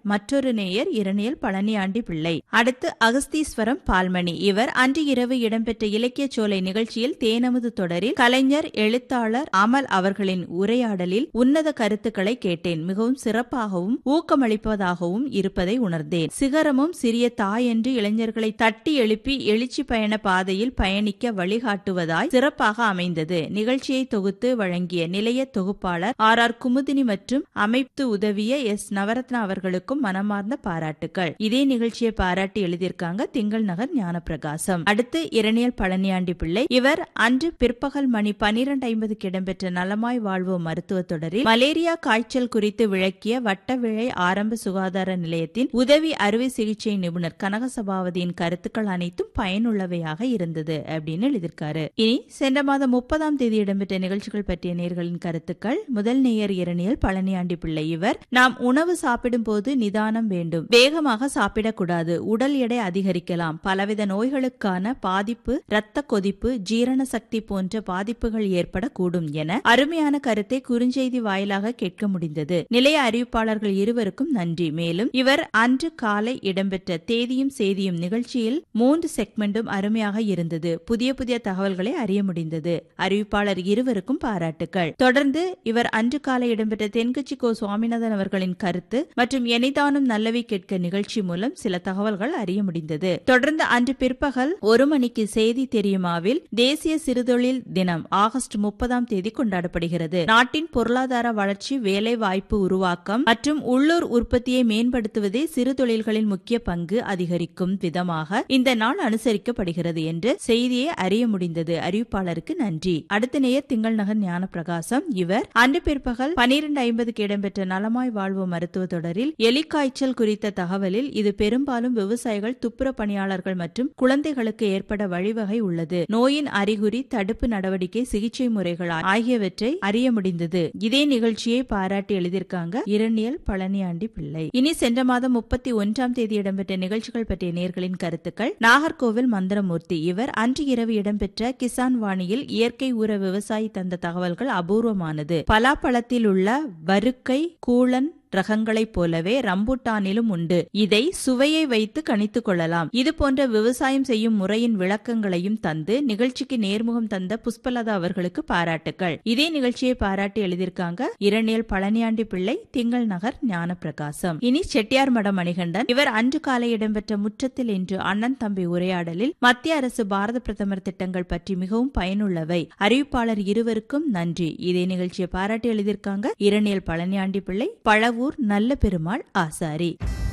மற்றொரு நேயர் இரணியல் பழனியாண்டி பிள்ளை அடுத்து அகஸ்தீஸ்வரம் பால்மணி இவர் அன்று இரவு இடம்பெற்ற இலக்கிய சோலை நிகழ்ச்சியில் தேனமுது தொடரில் கலைஞர் எழுத்தாளர் அமல் அவர்களின் உரையாடலில் உன்னத கருத்துக்களை கேட்டேன் மிகவும் சிறப்பாகவும் ஊக்கமளிப்பதாகவும் இருப்பதை உணர்ந்தேன் சிகரமும் சிறிய தாய் என்று இளைஞர்களை தட்டி எழுப்பி எழுச்சி பயண பாதையில் பயணிக்க வழிகாட்டுவதாய் சிறப்பாக அமைந்தது நிகழ்ச்சியை தொகுத்து வழங்கிய நிலைய தொகுப்பாளர் ஆர் ஆர் குமுதினி மற்றும் அமைத்து உதவிய எஸ் நவரத்னா அவர்களுக்கும் மனமார்ந்த பாராட்டுகள் இதே நிகழ்ச்சியை பாராட்டி எழுதியிருக்காங்க திங்கள் நகர் ஞானப்பிரகாசம் அடுத்து இரணியல் பழனியாண்டி பிள்ளை இவர் அன்று பிற்பகல் மணி பனிரெண்டு ஐம்பதுக்கு இடம்பெற்ற நலமாய் வாழ்வோம் மருத்துவ தொடரில் மலேரியா காய்ச்சல் குறித்து விளக்கிய வட்டவிழை ஆரம்ப சுகாதார நிலையத்தின் உதவி அறுவை சிகிச்சை நிபுணர் கனகசபாவதியின் கருத்துக்கள் அனைத்தும் பயனுள்ளவையாக இருந்தது அப்படின்னு எழுதியிருக்காரு இனி சென்ற மாதம் முப்பதாம் தேதி இடம்பெற்ற நிகழ்ச்சிகள் பற்றிய நேர்களின் கருத்துக்கள் முதல் நேயர் இரணியல் பழனியாண்டி பிள்ளை இவர் நாம் உணவு சாப்பிடும் போது நிதானம் வேண்டும் வேகமாக சாப்பிடக்கூடாது உடல் எடை அதிகரிக்கலாம் பலவித நோய்களுக்கான பாதிப்பு இரத்த கொதிப்பு ஜீரண சக்தி போன்ற பாதிப்புகள் ஏற்படக்கூடும் என அருமையான கருத்தை குறுஞ்செய்தி வாயிலாக கேட்க முடிந்தது நிலைய அறிவிப்பாளர்கள் இருவருக்கும் நன்றி மேலும் இவர் அன்று காலை இடம்பெற்ற தேதியும் செய்தியும் நிகழ்ச்சியில் மூன்று செக்மெண்டும் அருமையாக இருந்தது புதிய புதிய தகவல்களை அறிய முடிந்தது அறிவிப்பாளர் இருவருக்கும் பாராட்டுகள் தொடர்ந்து இவர் அன்று காலை இடம்பெற்ற தென்கட்சி கோ சுவாமிநாதன் அவர்களின் கருத்து மற்றும் எனைதானும் நல்லவை கேட்க நிகழ்ச்சி மூலம் சில தகவல்கள் அறிய முடிந்தது தொடர்ந்து அன்று பிற்பகல் ஒரு மணிக்கு செய்தி தெரியுமாவில் தேசிய சிறுதொழில் தினம் ஆகஸ்ட் முப்பதாம் தேதி கொண்டாடப்படுகிறது நாட்டின் பொருளாதார வளர்ச்சி வேலை வாய்ப்பு உருவாக்கம் மற்றும் உள்ளூர் உற்பத்தியை மேம்படுத்துவதே சிறு தொழில்களின் முக்கிய பங்கு அதிகரிக்கும் விதமாக இந்த நாள் அனுசரிக்கப்படுகிறது என்று செய்தியை அறிய முடிந்தது அறிவிப்பாளருக்கு நன்றி அடுத்த நேயர் திங்கள் நகர் ஞான பிரகாசம் இவர் அன்று பிற்பகல் பனிரெண்டு ஐம்பதுக்கு இடம்பெற்ற நலமாய் வாழ்வோம் மருத்துவ தொடரில் எலிக்காய்ச்சல் குறித்த தகவலில் இது பெரும்பாலும் விவசாயிகள் துப்புர பணியாளர்கள் மற்றும் குழந்தைகளுக்கு ஏற்பட வழிவகை உள்ளது நோயின் அறிகுறி தடுப்பு நடவடிக்கை சிகிச்சை முறைகள் ஆகியவற்றை அறிய முடிந்தது இதே நிகழ்ச்சியை பாராட்டி எழுதியிருக்காங்க இரணியல் பழனியாண்டி பிள்ளை இனி சென்ற மாதம் முப்பத்தி ஒன்றாம் தேதி இடம்பெற்ற நிகழ்ச்சிகள் பற்றிய நேர்களின் கருத்துக்கள் நாகர்கோவில் மந்திரமூர்த்தி இவர் அன்று இரவு இடம்பெற்ற கிசான் வாணியில் இயற்கை உர விவசாயி தந்த தகவல்கள் அபூர்வமானது பலாப்பழத்தில் உள்ள வருக்கை கூழன் ரகங்களைப் போலவே ரம்புட்டானிலும் உண்டு இதை சுவையை வைத்து கணித்துக் கொள்ளலாம் இது போன்ற விவசாயம் செய்யும் முறையின் விளக்கங்களையும் தந்து நிகழ்ச்சிக்கு நேர்முகம் தந்த புஷ்பலதா அவர்களுக்கு பாராட்டுகள் இதே நிகழ்ச்சியை பாராட்டி எழுதியிருக்காங்க இரணியல் பழனியாண்டி பிள்ளை திங்கள் நகர் ஞான பிரகாசம் இனி செட்டியார் மடம் மணிகண்டன் இவர் அன்று காலை இடம்பெற்ற முற்றத்தில் இன்று அண்ணன் தம்பி உரையாடலில் மத்திய அரசு பாரத பிரதமர் திட்டங்கள் பற்றி மிகவும் பயனுள்ளவை அறிவிப்பாளர் இருவருக்கும் நன்றி இதே நிகழ்ச்சியை பாராட்டி எழுதியிருக்காங்க இரணியல் பழனியாண்டி பிள்ளை பழவூர் நல்ல பெருமாள் ஆசாரி